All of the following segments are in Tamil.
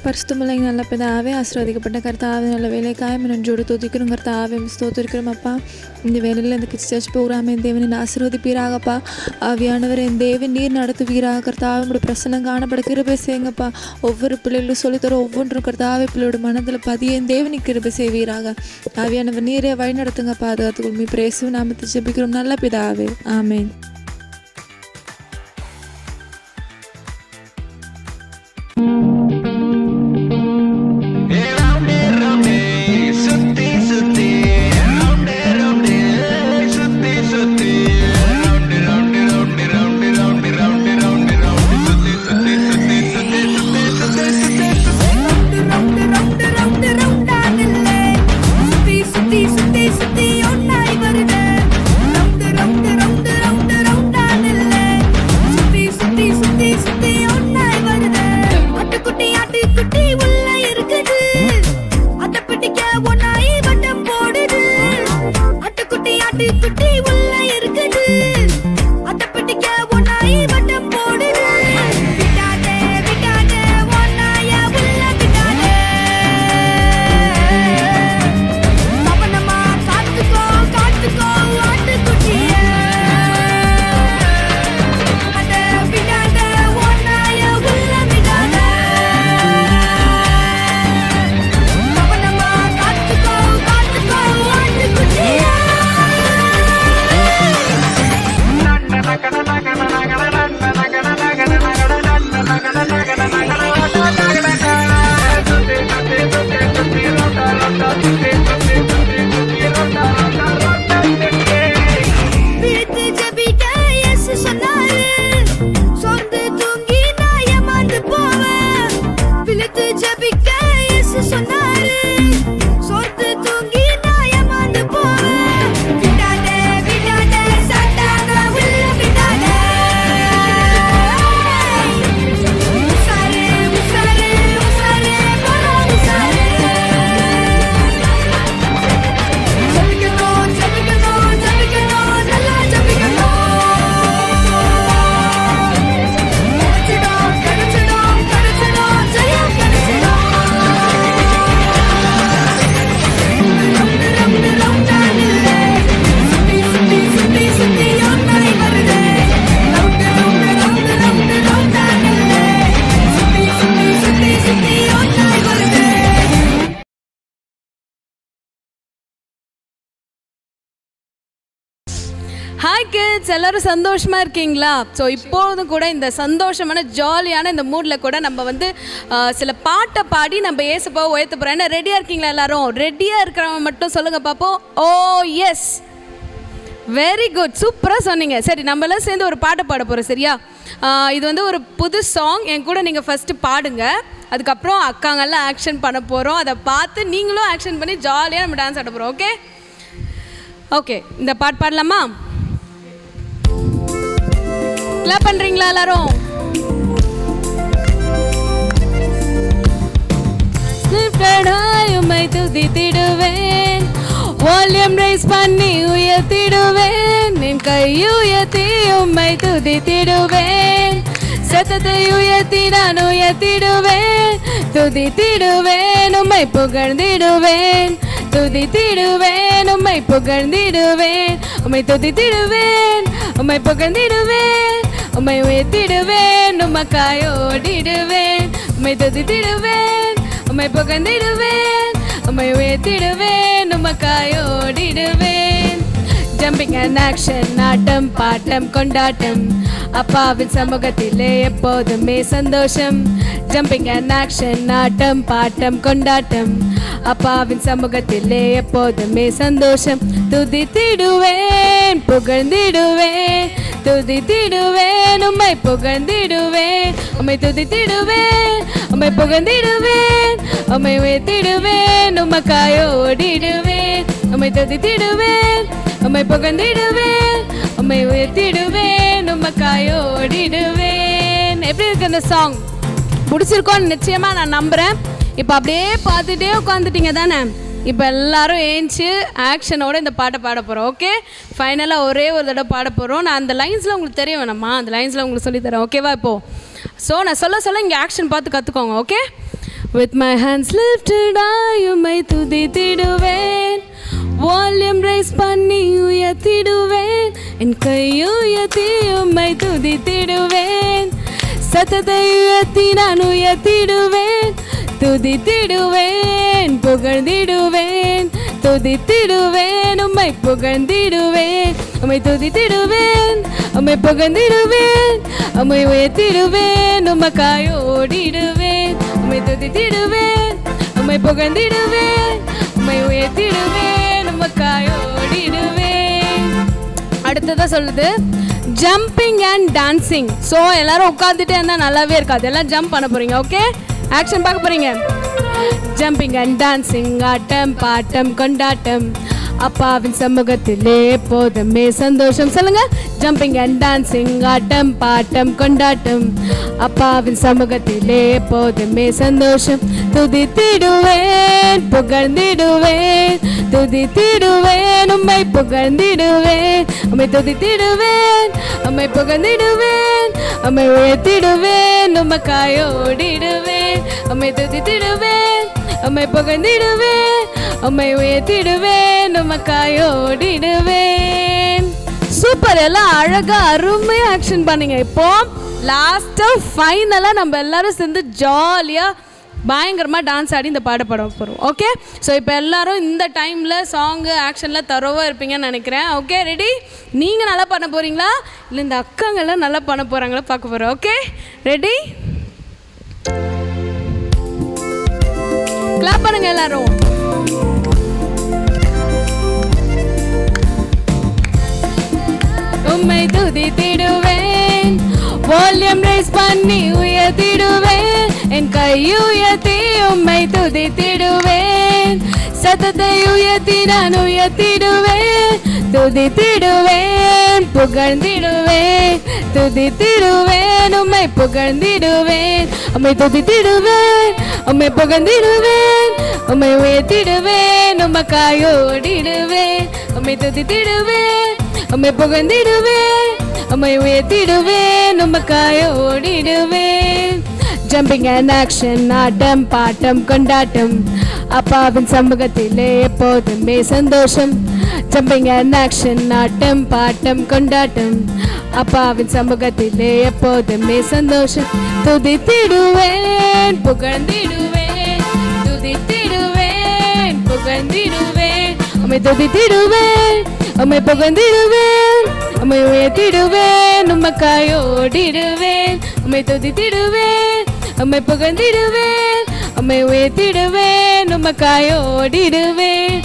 பரிசுத்தமில்லைங்க நல்ல பிதாவே ஆசீர்வதிக்கப்பட்ட கர்த்தாவே நல்ல வேலைக்காய் நன்றோடு துதிக்கிறோம் கர்த்தாவே ஸ்தோத்திருக்கிறோம் அப்பா இந்த வேலையில் இந்த கிட்ஸ் சர்ச் ப்ரோக்ராம் என் தேவனின் ஆசீர்வதிப்பீராகப்பா ஆவியானவர் என் தேவன் நீர் நடத்துவீராக கர்த்தாவே உங்களுடைய பிரசனம் காணப்பட கிருபை செய்யுங்கப்பா ஒவ்வொரு பிள்ளைகளும் சொல்லித்தர ஒவ்வொன்றும் கர்த்தாவே பிள்ளையோட மனதில் பதிய என் தேவனுக்கு கிருபை செய்வீராக ஆவியானவர் நீரே வழி நடத்துங்க பாதுகாத்துக்கொள்மி பிரேசும் நாமத்தை ஜெபிக்கிறோம் நல்ல பிதாவே ஆமென் சுத்தி சுத்தி ரவுண்டு ரவுண்டு சுத்தி சுத்தி round round round round round round round round சுத்தி சுத்தி சுத்தி சுத்தி சுத்தி சுத்தி சுத்தி ரவுண்டு ரவுண்டு ரவுண்டு ரவுண்டானில்லை சுத்தி சுத்தி சுத்தி சுத்தி ஒன்னாய் வருது ரவுண்டு ரவுண்டு ரவுண்டு ரவுண்டு ரவுண்டானில்லை சுத்தி சுத்தி சுத்தி சுத்தி ஒன்னாய் வருது ஆட்டுக்குட்டி ஆட்டுக்குட்டி உள்ள இருக்குது அத பிடிக்க ஒன்னாய் வட்டம் போடுது ஆட்டுக்குட்டி ஆட்டுக்குட்டி உள்ள இருக்குது அத பிடிக்க ஒன்னாய் வட்டம் போடுது விட்டாதே விட்டாதே ஒன்னாய உள்ள விட்டாதே கவனமா காத்துக்கோ காத்துக்கோ ஆட்டுக்குட்டிய அத விடாத ஒன்னாய உள்ள விடாத கவனமா காத்துக்கோ காத்துக்கோ ஆட்டுக்குட்டிய விழித்து ஜெபிக்க இயேசு சொன்னாரு. சோர்ந்து தூங்கி நான் ஏமாந்து போவேன். விழித்து ஜெபிக்க இயேசு சொன்னாரு. சோர்ந்து தூங்கி நான் ஏமாந்து போவேன். விடாதே, விடாதே, சாத்தானை உள்ள விடாதே. உசாரு, உசாரு, உசாரு, போடா உசாரு. ஜபிக்கணும் ஜபிக்கணும் ஜபிக்கணும் நல்லா ஜபிக்கணும் கிடைச்சிடும் கிடைச்சிடும் கிடைச்சிடும் ஜெயம் கிடைச்சிடும் ரவுண்டு ரவுண்டு ரவுண்டானில்லை சுத்தி சுத்தி சுத்தி சுத்தி ஒன்னாய் வருது ரவுண்டு ரவுண்டு ரவுண்டு ரவுண்டு ரவுண்டானில்லை சுத்தி சுத்தி சுத்தி சுத்தி ஒன்னாய் வருது ஹாய் கிட்ஸ் எல்லாரும் சந்தோஷமா இருக்கீங்களா ஸோ இப்போதும் கூட இந்த சந்தோஷமான ஜாலியான இந்த மூடில் கூட நம்ம வந்து ஆஹ், சில பாட்டை பாடி நம்ம ஏசப்பாவை உயர்த்த போகிறோம் என்ன ரெடியாக இருக்கீங்களா எல்லாரும் ரெடியாக இருக்கிறவங்க மட்டும் சொல்லுங்கள் பார்ப்போம் ஓ எஸ் வெரி குட் சூப்பராக சொன்னீங்க சரி நம்ம எல்லாம் சேர்ந்து ஒரு பாட்டை பாட போகிறோம் சரியா ஆஹ், இது வந்து ஒரு புது சாங் என் கூட நீங்கள் ஃபஸ்ட்டு பாடுங்க அதுக்கப்புறம் அக்காங்கெல்லாம் ஆக்ஷன் பண்ண போகிறோம் அதை பார்த்து நீங்களும் ஆக்ஷன் பண்ணி ஜாலியாக நம்ம டான்ஸ் ஆட போகிறோம் ஓகே ஓகே இந்த பாட்டு பாடலாமா கிளாப் பண்றீங்களா எல்லாரும் Lifted high, உம்மை துதித்திடுவேன் வால்யூம் ரைஸ் பண்ணி உயர்த்திடுவேன் என் கை உயர்த்தி உம்மை துதித்திடுவேன் சத்தத்தை உயர்த்தி நான் உயர்த்திடுவேன் துதித்திடுவேன் உம்மை புகழ்ந்திடுவேன் துதித்திடுவேன் உம்மை புகழ்ந்திடுவேன் உம்மை துதித்திடுவேன் உம்மை புகழ்ந்திடுவேன் உம்மை உயர்த்திடுவேன் உமக்காய் ஓடிடுவேன் உம்மை துதித்திடுவேன் உம்மை புகழ்ந்திடுவேன் உம்மை உயர்த்திடுவேன் உமக்காய் ஓடிடுவேன் ஜம்பிங் அண்ட் ஆக்ஷன் ஆட்டம் பாட்டம் கொண்டாட்டம் அப்பாவின் சமூகத்திலே எப்போதுமே சந்தோஷம் ஜம்பிங் அண்ட் ஆக்ஷன் ஆட்டம் பாட்டம் கொண்டாட்டம் அப்பாவின் சமூகத்திலே எப்போதுமே சந்தோஷம் துதித்திடுவேன் புகழ்ந்திடுவேன் துதித்திடுவேன் உம்மை புகழ்ந்திடுவேன் உம்மை துதித்திடுவேன் உம்மை புகழ்ந்திடுவேன் உம்மை உயர்த்திடுவேன் உமக்காய் ஓடிடுவேன் உம்மை துதித்திடுவேன் உம்மை புகழ்ந்திடுவேன் உம்மை உயர்த்திடுவேன் உமக்காய் ஓடிடுவேன் எப்படி இருக்கு அந்த சாங் பிடிச்சிருக்கோன்னு நிச்சயமாக நான் நம்புகிறேன் இப்போ அப்படியே பார்த்துட்டே உட்காந்துட்டீங்க தானே இப்போ எல்லாரும் ஏஞ்சி ஆக்ஷனோட இந்த பாட்டை பாட போகிறோம் ஓகே ஃபைனலாக ஒரே ஒரு தடவை பாட போகிறோம் நான் அந்த லைன்ஸில் உங்களுக்கு தெரிய வேணாமா அந்த லைன்ஸில் உங்களுக்கு சொல்லித்தரேன் ஓகேவா இப்போது ஸோ நான் சொல்ல சொல்ல இங்கே ஆக்ஷன் பார்த்து கற்றுக்கோங்க okay with my hands lifted high உம்மை துதித்திடுவேன் வால்யூம் ரைஸ் பண்ணி உயர்த்திடுவேன் என் கையுயர்த்தி உம்மை துதித்திடுவேன் சத்தத்தை உயர்த்தி நான் உயர்த்திடுவேன் துதித்திடுவேன் புகழ்ந்திடுவேன் துதித்திடுவேன் உம்மை புகழ்ந்திடுவேன் உம்மை துதித்திடுவேன் உம்மை புகழ்ந்திடுவேன் உம்மை உயர்த்திடுவேன் உமக்காய் ஓடிடுவேன் உம்மை துதித்திடுவேன் உம்மை புகழ்ந்திடுவேன் உம்மை உயர்த்திடுவேன் உமக்காய் ஓடிடுவேன் அடுத்ததா சொல்லுது ஜம்பிங் அண்ட் டான்சிங் ஸோ எல்லாரும் உட்காந்துட்டே இருந்தால் நல்லாவே இருக்காது எல்லாம் ஜம்ப் பண்ண போறீங்க ஓகே ஆக்ஷன் பார்க்க போறீங்க ஜம்பிங் அண்ட் டான்சிங் ஆட்டம் பாட்டம் கொண்டாட்டம் அப்பாவின் சமூகத்திலே எப்போதுமே சந்தோஷம் சொல்லுங்க ஜம்பிங் அண்ட் டான்சிங் ஆட்டம் பாட்டம் கொண்டாட்டம் அப்பாவின் சமூகத்திலே எப்போதுமே சந்தோஷம் துதித்திடுவேன் புகழ்ந்திடுவேன் துதித்திடுவேன் உம்மை புகழ்ந்திடுவேன் உம்மை துதித்திடுவேன் உம்மை புகழ்ந்திடுவேன் உம்மை உயர்த்திடுவேன் உமக்காய் ஓடிடுவேன் உம்மை துதித்திடுவேன் உம்மை புகழ்ந்திடுவேன் உம்மை உயர்த்திடுவேன் உமக்காய் ஓடிடுவேன் சூப்பர் எல்லாம் அழகா அருமையா ஆக்ஷன் பண்ணீங்க இப்போ லாஸ்டா ஃபைனலா நம்ம எல்லாரும் சேர்ந்து ஜாலியா பயங்கரமாக டான்ஸ் ஆடி இந்த பாட பாட போகிறோம் ஓகே ஸோ இப்போ எல்லாரும் இந்த டைமில் சாங்கு ஆக்ஷனில் தரோவாக இருப்பீங்கன்னு நினைக்கிறேன் ஓகே ரெடி நீங்கள் நல்லா பண்ண போகிறீங்களா இல்லை இந்த அக்காங்கெல்லாம் நல்லா பண்ண போகிறாங்களா பார்க்க போகிறோம் ஓகே ரெடி கிளாப் பண்ணுங்க எல்லாரும் உம்மை துதித்திடுவேன் வால்யூம் ரைஸ் பண்ணி உயர்த்திடுவேன் என் கை உயர்த்தி உம்மை துதித்திடுவேன் சத்தத்தை உயர்த்தி நான் உயர்த்திடுவேன் துதித்திடுவேன் புகழ்ந்திடுவேன் துதித்திடுவேன் உம்மை புகழ்ந்திடுவேன் உம்மை துதித்திடுவேன் உம்மை புகழ்ந்திடுவேன் உம்மை உயர்த்திடுவேன் உமக்காய் ஓடிடுவேன் உம்மை துதித்திடுவேன் உம்மை புகழ்ந்திடுவேன் உம்மை உயர்த்திடுவேன் உமக்காய் ஓடிடுவேன் ஜம்பிங் அண்ட் ஆக்ஷன் ஆட்டம் பாட்டம் கொண்டாட்டம் அப்பாவின் சமூகத்திலே எப்போதுமே சந்தோஷம் ஜம்பிங் அண்ட் ஆக்ஷன் ஆட்டம் பாட்டம் கொண்டாட்டம் அப்பாவின் சமூகத்திலே எப்போதுமே சந்தோஷம் துதித்திடுவேன் புகழ்ந்திடுவேன் துதித்திடுவேன் புகழ்ந்திடுவேன் உம்மை துதித்திடுவேன் உம்மை புகழ்ந்திடுவேன் உம்மை உயர்த்திடுவேன் உமக்காய் ஓடிடுவேன் உம்மை துதித்திடுவேன் உம்மை புகழ்ந்திடுவேன் உம்மை உயர்த்திடுவேன் உமக்காய் ஓடிடுவேன்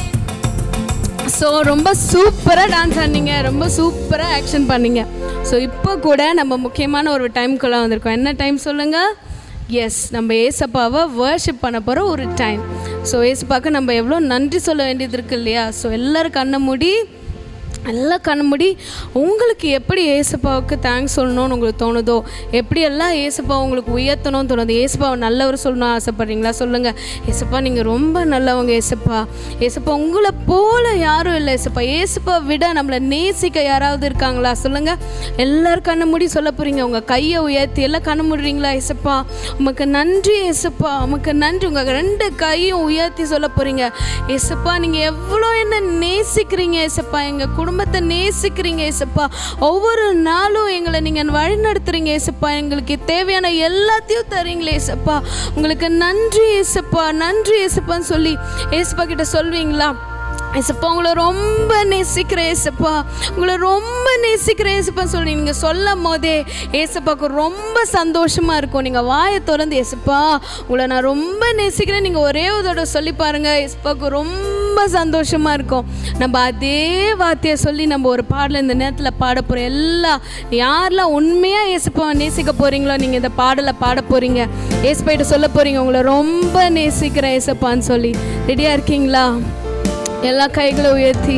ஸோ ரொம்ப சூப்பராக டான்ஸ் ஆடினீங்க ரொம்ப சூப்பராக ஆக்ஷன் பண்ணீங்க ஸோ இப்போ கூட நம்ம முக்கியமான ஒரு டைம்குள்ளே வந்திருக்கோம் என்ன டைம் சொல்லுங்கள் எஸ் நம்ம ஏசப்பாவை வர்ஷிப் பண்ண போகிற ஒரு டைம் ஸோ ஏசப்பாவுக்கு நம்ம எவ்வளோ நன்றி சொல்ல வேண்டியது இருக்கு இல்லையா ஸோ எல்லோரும் கண்ணை மூடி எல்லாம் கண்ணு மூடி உங்களுக்கு எப்படி ஏசப்பாவுக்கு தேங்க்ஸ் சொல்லணும்னு உங்களுக்கு தோணுதோ எப்படி எல்லாம் ஏசப்பா உங்களுக்கு உயர்த்தணும்னு தோணுது ஏசப்பாவை நல்லவர் சொல்லணும் ஆசைப்படுறீங்களா சொல்லுங்கள் ஏசப்பா நீங்கள் ரொம்ப நல்லவங்க ஏசப்பா ஏசப்பா உங்களை போல யாரும் இல்லை ஏசப்பா ஏசப்பா விட நம்மளை நேசிக்க யாராவது இருக்காங்களா சொல்லுங்கள் எல்லாரும் கண்ணு மூடி சொல்ல போகிறீங்க உங்கள் கையை உயர்த்தி எல்லாம் கண்ணு மூடுறீங்களா ஏசப்பா உமக்கு நன்றி ஏசப்பா உமக்கு நன்றி உங்கள் ரெண்டு கையும் உயர்த்தி சொல்ல போகிறீங்க ஏசப்பா நீங்கள் எவ்வளோ என்ன நேசிக்கிறீங்க ஏசப்பா எங்கள் குடும்பத்தை நேசிக்கிறீங்க ஏசப்பா ஒவ்வொரு நாளும் எங்களை நீங்கள் வழிநடத்துறீங்க ஏசப்பா எங்களுக்கு தேவையான எல்லாத்தையும் தரீங்களே ஏசப்பா உங்களுக்கு நன்றி ஏசப்பா நன்றி ஏசப்பான்னு சொல்லி ஏசப்பா கிட்ட சொல்வீங்களா ஏசப்பா உங்களை ரொம்ப நேசிக்கிறேன் ஏசப்பா உங்களை ரொம்ப நேசிக்கிறேன் ஏசப்பான்னு சொல்லி நீங்கள் சொல்லும் போதே ஏசப்பாவுக்கு ரொம்ப சந்தோஷமாக இருக்கும் நீங்கள் வாயை திறந்து ஏசப்பா உங்களை நான் ரொம்ப நேசிக்கிறேன் நீங்கள் ஒரே ஒரு தடவை சொல்லி பாருங்கள் ஏசப்பாவுக்கு ரொம்ப சந்தோஷமாக இருக்கும் நம்ம அதே வார்த்தையை சொல்லி நம்ம ஒரு பாடலை இந்த நேரத்தில் பாட போகிறோம் எல்லாம் யாரெல்லாம் உண்மையாக ஏசப்பாவை நேசிக்க போகிறீங்களோ நீங்கள் இந்த பாடலை பாட போகிறீங்க ஏசப்பாயிட்ட சொல்ல போகிறீங்க உங்களை ரொம்ப நேசிக்கிறேன் ஏசப்பான்னு சொல்லி ரெடியாக இருக்கீங்களா எல்லா கைகளை உயர்த்தி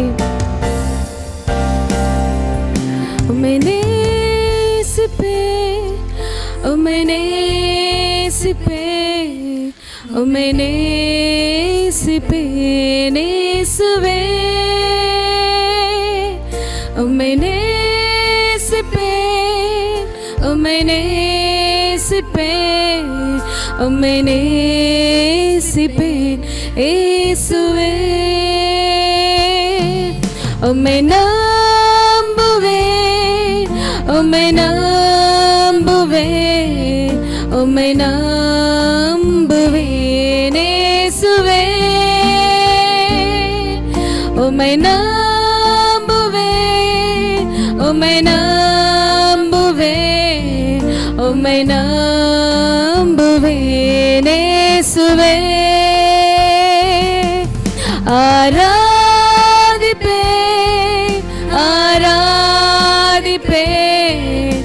உம்மை நேசிப்பே உம்மை நேசிப்பே உம்மை நேசிப்பே நேசுவே உம்மை நேசிப்பே உம்மை நேசிப்பே உம்மை நேசிப்பேன் இயேசுவே உம்மை நம்புவேன் உம்மை நம்புவேன் உம்மை நம்புவேன் இயேசுவே உம்மை நம்புவேன் உம்மை நம்புவேன் உம்மை நம்புவேன் இயேசுவே ஆராதிப்பேன்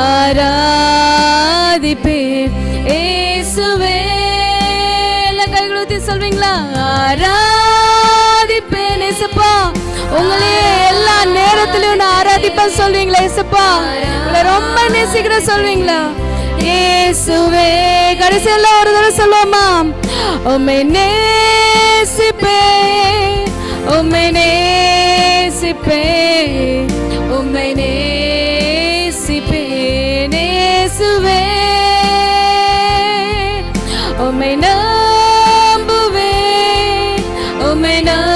ஆராதிப்பேன் ஆராதிப்பேன் இயேசுவே எல்லாம் கைகளை ஊத்தி சொல்வீங்களா ஆராதிப்பேன் இயேசுப்பா உங்களே எல்லா நேரத்திலும் நான் ஆராதிப்பேன் சொல்வீங்களா இயேசுப்பா உங்களை ரொம்ப நேசிக்கிற சொல்வீங்களா இயேசுவே கடைசியில் ஒரு தடவை சொல்லுவோமா உம்மை நேசிப்பேன் உம்மை நேசிப்பேன் உம்மை நேசிப்பேன் இயேசுவே உம்மை நம்புவேன் உம்மை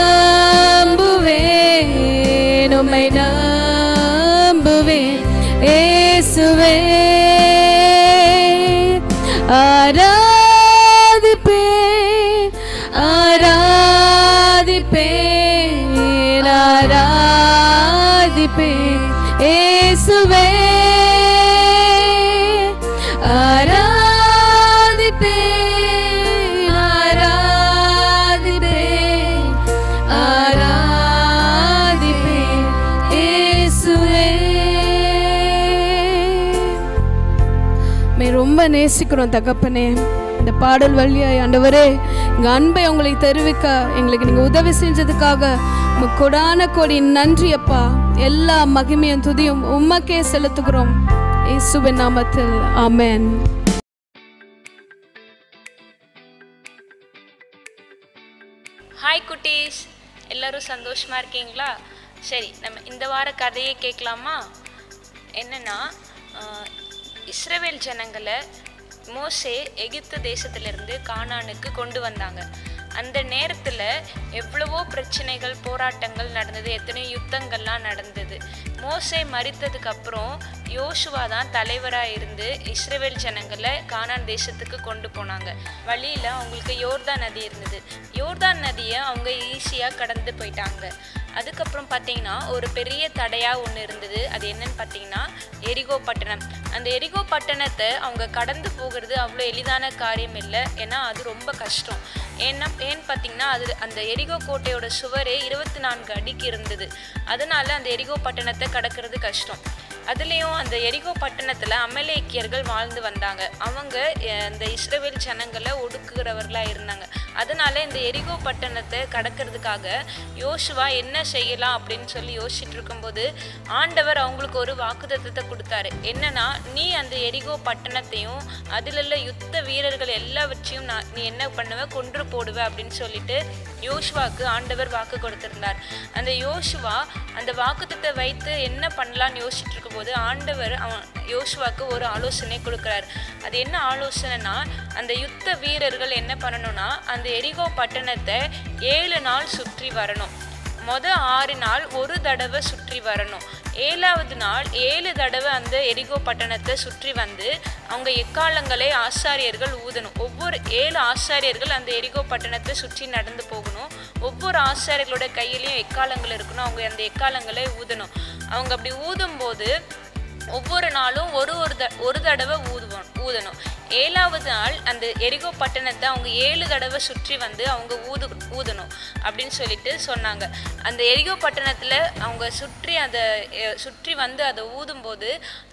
நம்புவேன் உம்மை நம்புவேன் இயேசுவே ஆராதிப்பேன் ஆராதிப்பேன் ஆராதிப்பேன் இயேசுவே ஆராதிப்பேன் ஆராதிப்பேன் ஆராதிப்பேன் இயேசுவே மே ரொம்ப நேசிக்கிறோம் தகப்பனே இந்த பாடல் வழியாய் ஆண்டவரே எங்க அன்பை உங்களுக்கு தெரிவிக்க எங்களுக்கு நீங்க உதவி செஞ்சதுக்காக உமக்கு கொடான கோடி நன்றி அப்பா எல்லா மகிமையும் துதியும் உமக்கே செலுத்துகிறோம் இயேசுவின் நாமத்தில் ஆமென் ஹாய் குட்டீஸ் எல்லாரும் சந்தோஷமா இருக்கீங்களா சரி நம்ம இந்த வார கதையை கேட்கலாமா என்னன்னா ஆஹ், இஸ்ரவேல் ஜனங்களை மோசே எகிப்து தேசத்திலிருந்து கானானுக்கு கொண்டு வந்தாங்க அந்த நேரத்தில் எவ்வளவோ பிரச்சனைகள் போராட்டங்கள் நடந்தது எத்தனையோ யுத்தங்கள்லாம் நடந்தது மோசே மரித்ததுக்கு அப்புறம் யோசுவா தான் தலைவராக இருந்து இஸ்ரவேல் ஜனங்களை கானான் தேசத்துக்கு கொண்டு போனாங்க வழியில் அவங்களுக்கு யோர்தான் நதி இருந்தது யோர்தான் நதியை அவங்க ஈஸியாக கடந்து போயிட்டாங்க அதுக்கப்புறம் பார்த்தீங்கன்னா ஒரு பெரிய தடையாக ஒன்று இருந்தது அது என்னன்னு பார்த்தீங்கன்னா எரிகோ பட்டணம் அந்த எரிகோ பட்டணத்தை அவங்க கடந்து போகிறது அவ்வளோ எளிதான காரியம் இல்லை ஏன்னா அது ரொம்ப கஷ்டம் ஏன்னா ஏன்னு பார்த்தீங்கன்னா அது அந்த எரிகோ கோட்டையோட சுவரே இருபத்தி நான்கு அடிக்கு இருந்தது அதனால அந்த எரிகோ பட்டணத்தை கடக்கிறது கஷ்டம் அதுலேயும் அந்த எரிகோ பட்டணத்தில் அமலேக்கியர்கள் வாழ்ந்து வந்தாங்க அவங்க அஹ், இந்த இஸ்ரவேல் ஜனங்களை ஒடுக்குகிறவர்களாக இருந்தாங்க அதனால இந்த எரிகோ பட்டணத்தை கடக்கிறதுக்காக யோசுவா என்ன செய்யலாம் அப்படின்னு சொல்லி யோசிச்சுட்டு இருக்கும்போது ஆண்டவர் அவங்களுக்கு ஒரு வாக்குத்தத்தத்தை கொடுத்தாரு என்னன்னா நீ அந்த எரிகோ பட்டணத்தையும் அதில் உள்ள யுத்த வீரர்கள் எல்லாவற்றையும் நான் நீ என்ன பண்ணுவ கொன்று போடுவ அப்படின்னு சொல்லிட்டு யோசுவாக்கு ஆண்டவர் வாக்கு கொடுத்திருந்தார் அந்த யோசுவா அந்த வாக்குத்தத்தை வைத்து என்ன பண்ணலாம்னு யோசிச்சுட்டு இருக்கும்போது ஆண்டவர் அவன் யோசுவாக்கு ஒரு ஆலோசனை கொடுக்குறாரு அது என்ன ஆலோசனைனா அந்த யுத்த வீரர்கள் என்ன பண்ணணும்னா அந்த எரிகோ பட்டணத்தை ஏழு நாள் சுற்றி வரணும் மொத ஆறு நாள் ஒரு தடவை சுற்றி வரணும் ஏழாவது நாள் ஏழு தடவை அந்த எரிகோ பட்டணத்தை சுற்றி வந்து அவங்க எக்காலங்களை ஆசாரியர்கள் ஊதணும் ஒவ்வொரு ஏழு ஆசாரியர்கள் அந்த எரிகோ பட்டணத்தை சுற்றி நடந்து போகணும் ஒவ்வொரு ஆசாரியர்களோட கையிலையும் எக்காலங்கள் இருக்கணும் அவங்க அந்த எக்காலங்களை ஊதணும் அவங்க அப்படி ஊதும்போது ஒவ்வொரு நாளும் ஒரு ஒரு த ஒரு தடவை ஊதுவோம் ஊதணும் ஏழாவது நாள் அந்த எரிகோ பட்டணத்தை அவங்க ஏழு தடவை சுற்றி வந்து அவங்க ஊது ஊதணும் அப்படின்னு சொல்லிட்டு சொன்னாங்க அந்த எரிகோ பட்டணத்தில் அவங்க சுற்றி அதை எ- சுற்றி வந்து அதை ஊதும்போது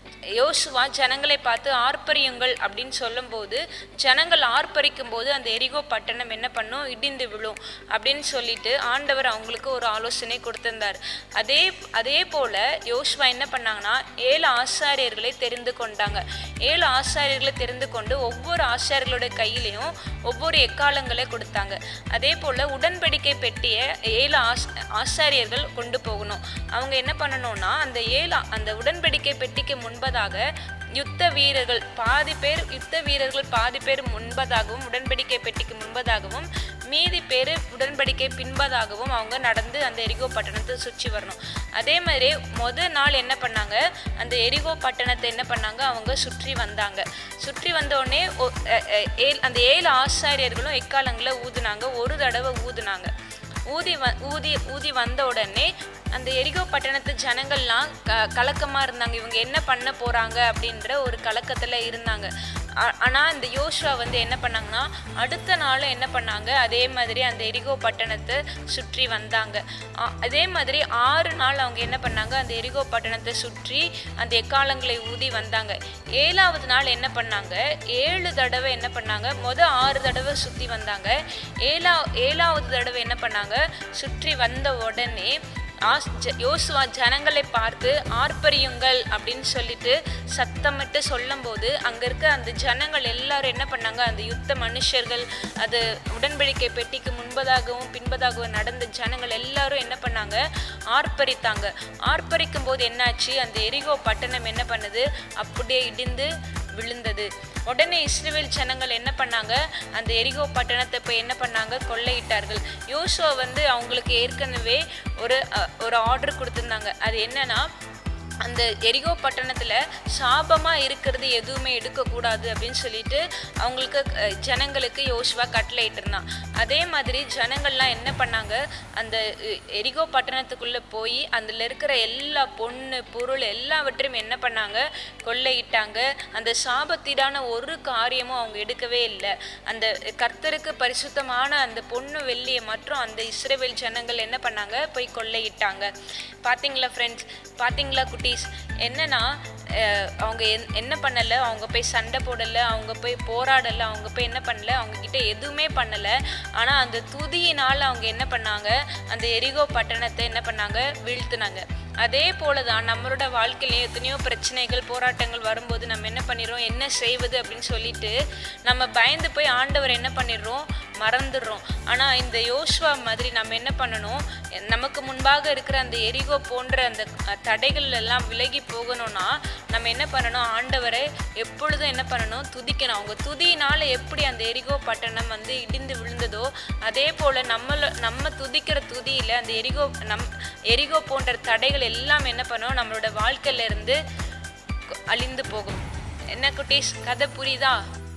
யோசுவா ஜனங்களை பார்த்து ஆர்ப்பரியுங்கள் அப்படின்னு சொல்லும்போது ஜனங்கள் ஆர்ப்பரிக்கும் போது அந்த எரிகோ பட்டணம் என்ன பண்ணும் இடிந்து விழும் அப்படின்னு சொல்லிட்டு ஆண்டவர் அவங்களுக்கு ஒரு ஆலோசனை கொடுத்திருந்தார் அதே அதே போல யோசுவா என்ன பண்ணாங்கன்னா ஏழு ஆசாரியர்களை தெரிந்து கொண்டாங்க ஏழு ஆசாரியர்களை தெரிந்து கொண்டு ஒவ்வொரு ஆசாரியர்களோட கையிலையும் ஒவ்வொரு எக்காலங்களை கொடுத்தாங்க அதே போல உடன்படிக்கை பெட்டியை ஏழு ஆஸ் ஆசாரியர்கள் கொண்டு போகணும் அவங்க என்ன பண்ணணும்னா அந்த ஏழு அந்த உடன்படிக்கை பெட்டிக்கு முன்பதாக பின்பதாக யுத்த வீரர்கள் பாதி பேர் யுத்த வீரர்கள் பாதி பேர் முன்பதாகவும் உடன்படிக்கை பெட்டிக்கு முன்பதாகவும் மீதி பேர் உடன்படிக்கை பின்பதாகவும் அவங்க நடந்து அந்த எரிகோ பட்டணத்தை சுற்றி வரணும் அதே மாதிரி முத நாள் என்ன பண்ணாங்க அந்த எரிகோ பட்டணத்தை என்ன பண்ணாங்க அவங்க சுற்றி வந்தாங்க சுற்றி வந்த உடனே ஒ- அ- அ- ஏழு- அந்த ஏழு ஆசாரியர்களும் எக்காலங்களை ஊதுனாங்க ஒரு தடவை ஊதுனாங்க ஊதி வ ஊதி ஊதி வந்த உடனே அந்த எரிகோ பட்டணத்து ஜனங்கள்லாம் க கலக்கமாக இருந்தாங்க இவங்க என்ன பண்ண போகிறாங்க அப்படின்ற ஒரு கலக்கத்தில் இருந்தாங்க ஆனால் இந்த யோசுவா வந்து என்ன பண்ணாங்கன்னா அடுத்த நாளும் என்ன பண்ணாங்க அதே மாதிரி அந்த எரிகோ பட்டணத்தை சுற்றி வந்தாங்க ஆ- அதே மாதிரி ஆறு நாள் அவங்க என்ன பண்ணாங்க அந்த எரிகோ பட்டணத்தை சுற்றி அந்த எக்காலங்களை ஊதி வந்தாங்க ஏழாவது நாள் என்ன பண்ணாங்க ஏழு தடவை என்ன பண்ணாங்க மொத ஆறு தடவை சுற்றி வந்தாங்க ஏழா ஏழாவது தடவை என்ன பண்ணாங்க சுற்றி வந்த உடனே ஆஸ் ஜ- யோசுவா ஜனங்களை பார்த்து ஆர்ப்பரியுங்கள் அப்படின்னு சொல்லிட்டு சத்தமிட்டு சொல்லும்போது அங்கே இருக்க அந்த ஜனங்கள் எல்லாரும் என்ன பண்ணாங்க அந்த யுத்த மனுஷர்கள் அது உடன்படிக்கை பெட்டிக்கு முன்பதாகவும் பின்பதாகவும் நடந்த ஜனங்கள் எல்லாரும் என்ன பண்ணாங்க ஆர்ப்பரித்தாங்க ஆர்ப்பரிக்கும் போது என்னாச்சு அந்த எரிகோ பட்டணம் என்ன பண்ணுது அப்படியே இடிந்து விழுந்தது உடனே இஸ்ரேல் ஜனங்கள் என்ன பண்ணாங்க அந்த எரிகோ பட்டணத்தை போய் என்ன பண்ணாங்க கொள்ளையிட்டார்கள் யோசுவா வந்து அவங்களுக்கு ஏற்கனவே ஒரு அ, ஒரு ஆர்டர் கொடுத்துருந்தாங்க அது என்னன்னா அந்த எரிகோ பட்டணத்தில் சாபமாக இருக்கிறது எதுவுமே எடுக்கக்கூடாது அப்படின்னு சொல்லிட்டு அவங்களுக்கு அஹ், ஜனங்களுக்கு யோசுவா கட்டளையிட்டு இருந்தான் அதே மாதிரி ஜனங்கள்லாம் என்ன பண்ணாங்க அந்த அஹ், எரிகோ பட்டணத்துக்குள்ளே போய் அதில் இருக்கிற எல்லா பொண்ணு பொருள் எல்லாவற்றையும் என்ன பண்ணாங்க கொள்ளையிட்டாங்க அந்த சாபத்தீடான ஒரு காரியமும் அவங்க எடுக்கவே இல்லை அந்த கர்த்தருக்கு பரிசுத்தமான அந்த பொண்ணு வெள்ளியை மற்றும் அந்த இஸ்ரேவேல் ஜனங்கள் என்ன பண்ணாங்க போய் கொள்ளையிட்டாங்க பாத்தீங்களா ஃப்ரெண்ட்ஸ் பாத்தீங்களா குட்டீஸ் என்னன்னா அஹ், அவங்க என்- என்ன பண்ணலை அவங்க போய் சண்டை போடலை அவங்க போய் போராடலை அவங்க போய் என்ன பண்ணல அவங்க கிட்ட எதுவுமே பண்ணலை ஆனால் அந்த துதியினால் அவங்க என்ன பண்ணாங்க அந்த எரிகோ பட்டணத்தை என்ன பண்ணாங்க வீழ்த்துனாங்க அதே போல தான் நம்மளோட வாழ்க்கையிலேயே எத்தனையோ பிரச்சனைகள் போராட்டங்கள் வரும்போது நம்ம என்ன பண்ணிடுறோம் என்ன செய்வது அப்படின்னு சொல்லிட்டு நம்ம பயந்து போய் ஆண்டவர் என்ன பண்ணிடுறோம் மறந்துடுறோம் ஆனால் இந்த யோசுவா மாதிரி நம்ம என்ன பண்ணணும் நமக்கு முன்பாக இருக்கிற அந்த எரிகோ போன்ற அந்த அஹ், தடைகள் எல்லாம் விலகி போகணும்னா நம்ம என்ன பண்ணணும் ஆண்டவரை எப்பொழுதும் என்ன பண்ணணும் துதிக்கணும் அவங்க துதியினால எப்படி அந்த எரிகோ பட்டணம் வந்து இடிந்து விழுந்ததோ அதே போல் நம்மள நம்ம துதிக்கிற துதியில் அந்த எரிகோ நம் எரிகோ போன்ற தடைகள் எல்லாம் என்ன பண்ணும் நம்மளோட வாழ்க்கையில இருந்து கொ- அழிந்து போகும் என்ன குட்டீஸ் கதை புரியுதா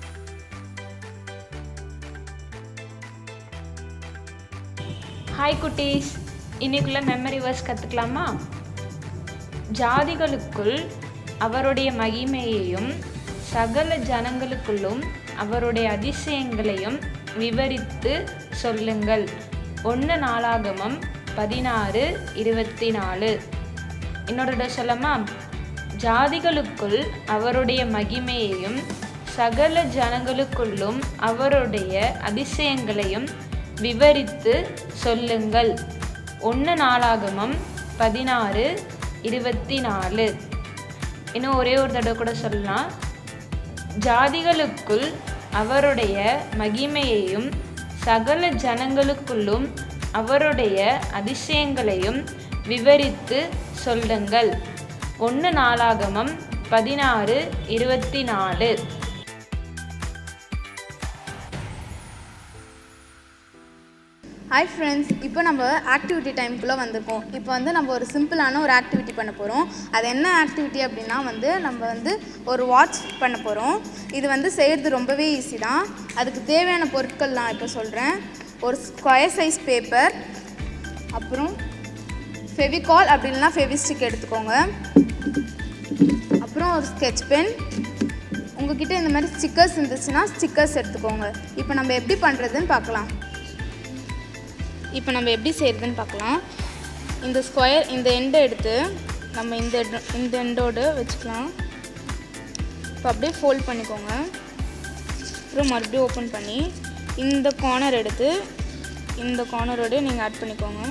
ஹாய் குட்டீஸ் இன்னைக்குள்ள மெமரி வேர்ஸ் கற்றுக்கலாமா ஜாதிகளுக்குள் அவருடைய மகிமையையும் சகல ஜனங்களுக்குள்ளும் அவருடைய அதிசயங்களையும் விவரித்து சொல்லுங்கள் ஒன்று நாளாகமம் பதினாறு இருபத்தி நாலு இன்னொரு சொல்லமா ஜாதிகளுக்குள் அவருடைய மகிமையையும் சகல ஜனங்களுக்குள்ளும் அவருடைய அதிசயங்களையும் விவரித்து சொல்லுங்கள் ஒன்று நாளாகமம் பதினாறு இருபத்தி நாலு இன்னும் ஒரே ஒரு தடவை கூட சொல்லலாம் ஜாதிகளுக்குள் அவருடைய மகிமையையும் சகல ஜனங்களுக்குள்ளும் அவருடைய அதிசயங்களையும் விவரித்து சொல்லுங்கள் ஒன்று நாளாகமம் பதினாறு இருபத்தி நாலு ஹாய் ஃப்ரெண்ட்ஸ் இப்போ நம்ம ஆக்டிவிட்டி டைம்குள்ளே வந்திருக்கோம் இப்போ வந்து நம்ம ஒரு சிம்பிளான ஒரு ஆக்டிவிட்டி பண்ண போகிறோம் அது என்ன ஆக்டிவிட்டி அப்படின்னா வந்து நம்ம வந்து ஒரு வாட்ச் பண்ண போகிறோம் இது வந்து செய்கிறது ரொம்பவே ஈஸி தான் அதுக்கு தேவையான பொருட்கள் நான் இப்போ சொல்கிறேன் ஒரு ஸ்கொயர் சைஸ் பேப்பர் அப்புறம் ஃபெவிகால் அப்படி இல்லைன்னா ஃபெவிஸ்டிக் எடுத்துக்கோங்க அப்புறம் ஒரு ஸ்கெட்ச் பென் உங்ககிட்ட இந்த மாதிரி ஸ்டிக்கர்ஸ் இருந்துச்சுன்னா ஸ்டிக்கர்ஸ் எடுத்துக்கோங்க இப்போ நம்ம எப்படி பண்ணுறதுன்னு பார்க்கலாம் இப்போ நம்ம எப்படி செய்கிறதுன்னு பார்க்கலாம் இந்த ஸ்கொயர் இந்த எண்டை எடுத்து நம்ம இந்த எண்டு- இந்த எண்டோடு வச்சுக்கலாம் இப்போ அப்படியே ஃபோல்ட் பண்ணிக்கோங்க அப்புறம் மறுபடியும் ஓப்பன் பண்ணி இந்த கார்னர் எடுத்து இந்த கார்னரோட நீங்கள் ஆட் பண்ணிக்கோங்க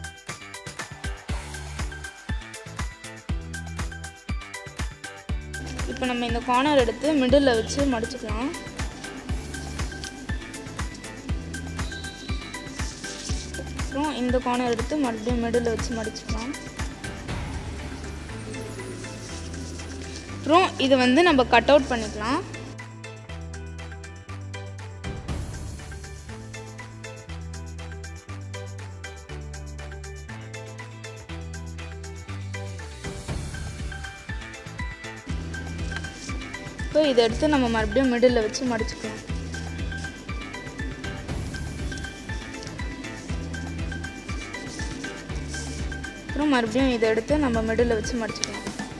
இப்போ நம்ம இந்த கார்னர் எடுத்து மிடில் வச்சு மடிச்சுக்கலாம் அப்புறம் இந்த கார்னர் எடுத்து மறுபடியும் மிடில் வச்சு மடிச்சுக்கலாம் அப்புறம் இதை வந்து நம்ம கட் அவுட் பண்ணிக்கலாம் இப்போ இதை எடுத்து நம்ம மறுபடியும் மிடில் வச்சு மடிச்சுக்கலாம் அப்புறம் மறுபடியும் இதை எடுத்து நம்ம மிடில் வச்சு மடிச்சுக்கலாம்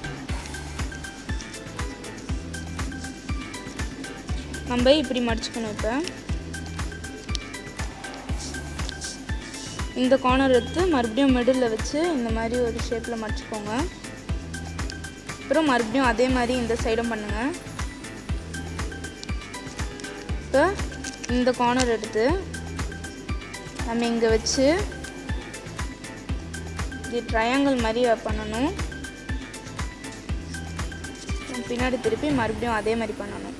நம்ம இப்படி மடிச்சுக்கணும் இப்போ இந்த கார்னர் எடுத்து மறுபடியும் மிடில் வச்சு இந்த மாதிரி ஒரு ஷேப்பில் மடிச்சுக்கோங்க அப்புறம் மறுபடியும் அதே மாதிரி இந்த சைடும் பண்ணுங்கள் இப்போ இந்த கார்னர் எடுத்து நம்ம இங்கே வச்சு இது ட்ரையாங்கிள் மாதிரி பண்ணணும் அப்புறம் பின்னாடி திருப்பி மறுபடியும் அதே மாதிரி பண்ணணும்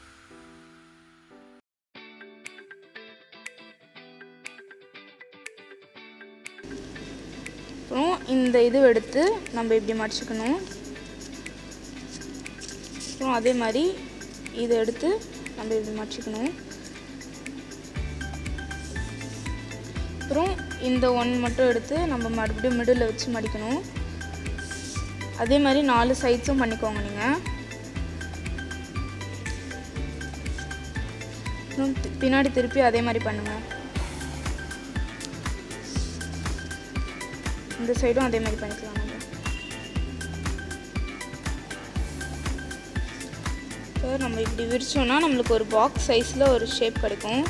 அப்புறம் இந்த இது எடுத்து நம்ம இப்படி மடிச்சுக்கணும் அப்புறம் அதே மாதிரி இதை எடுத்து நம்ம இப்படி மடிச்சுக்கணும் அப்புறம் இந்த ஒன் மட்டும் எடுத்து நம்ம மறுபடியும் மிடில் வச்சு மடிக்கணும் அதே மாதிரி நாலு சைட்ஸும் பண்ணிக்கோங்க நீங்கள் அப்புறம் தி- பின்னாடி திருப்பி அதே மாதிரி பண்ணுங்கள் இந்த சைடும் அதே மாதிரி பண்ணிக்கலாம் நம்ம இப்போ நம்ம இப்படி விரிச்சோம்னா நம்மளுக்கு ஒரு பாக்ஸ் சைஸில் ஒரு ஷேப் கிடைக்கும்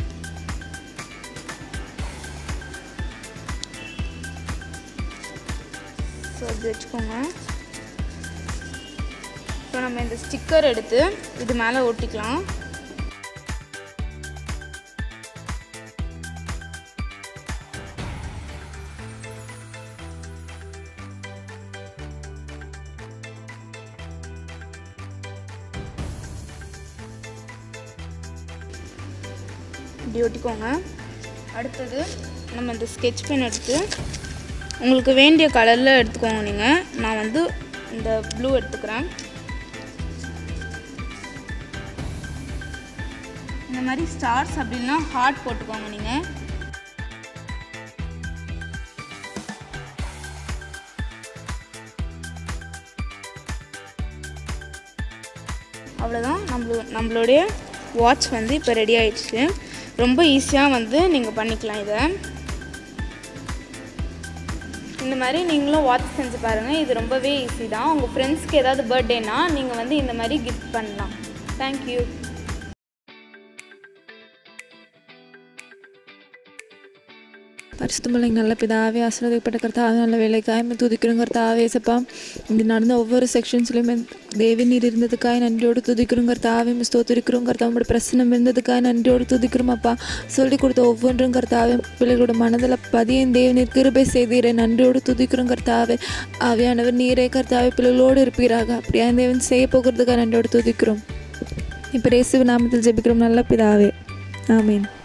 ஸோ இப்படி வச்சுக்கோங்க இப்போ நம்ம இந்த ஸ்டிக்கர் எடுத்து இது மேலே ஒட்டிக்கலாம் இப்படி ஒட்டிக்கோங்க அடுத்தது நம்ம இந்த ஸ்கெட்ச் பென் எடுத்து உங்களுக்கு வேண்டிய கலரில் எடுத்துக்கோங்க நீங்கள் நான் வந்து இந்த ப்ளூ எடுத்துக்கிறேன் இந்த மாதிரி ஸ்டார்ஸ் அப்படின்னா ஹார்ட் போட்டுக்கோங்க நீங்கள் அவ்வளோதான் நம்மளோ நம்மளுடைய வாட்ச் வந்து இப்போ ரெடி ஆயிடுச்சு ரொம்ப ஈஸியாக வந்து நீங்கள் பண்ணிக்கலாம் இதை இந்த மாதிரி நீங்களும் வாட்ச் செஞ்சு பாருங்கள் இது ரொம்பவே ஈஸி தான் உங்கள் ஃப்ரெண்ட்ஸ்க்கு ஏதாவது பர்த்டேனா நீங்கள் வந்து இந்த மாதிரி கிஃப்ட் பண்ணலாம் தேங்க்யூ பரிசுத்தமில்லை நல்ல பிதாவே ஆசீர்வதிக்கப்பட்ட கர்த்தாவே நல்ல வேலைக்காய் துதிக்கிறோம் கர்த்தாவே சப்பா இது நடந்த ஒவ்வொரு செக்ஷன்ஸ்லையுமே தேவி நீர் இருந்ததுக்காய் நன்றியோடு துதிக்கிறோம் கர்த்தாவே ஸ்தோத்திரிக்கிறோம் கர்த்தா உங்களோட பிரசனம் இருந்ததுக்காய் நன்றியோடு துதிக்கிறோம் அப்பா சொல்லி கொடுத்த ஒவ்வொன்றும் கர்த்தாவே பிள்ளைகளோட மனதில் பதியன் தேவ நீர் கிருபை செய்தீரே நன்றியோடு துதிக்கிறோம் கர்த்தாவே ஆவியானவர் நீரே கர்த்தாவே பிள்ளைகளோடு இருப்பீராக அப்படியா தேவன் செய்ய போகிறதுக்காக நன்றியோடு துதிக்கிறோம் இப்போ ரேசு நாமத்தில் ஜெபிக்கிறோம் நல்ல பிதாவே ஆமீன்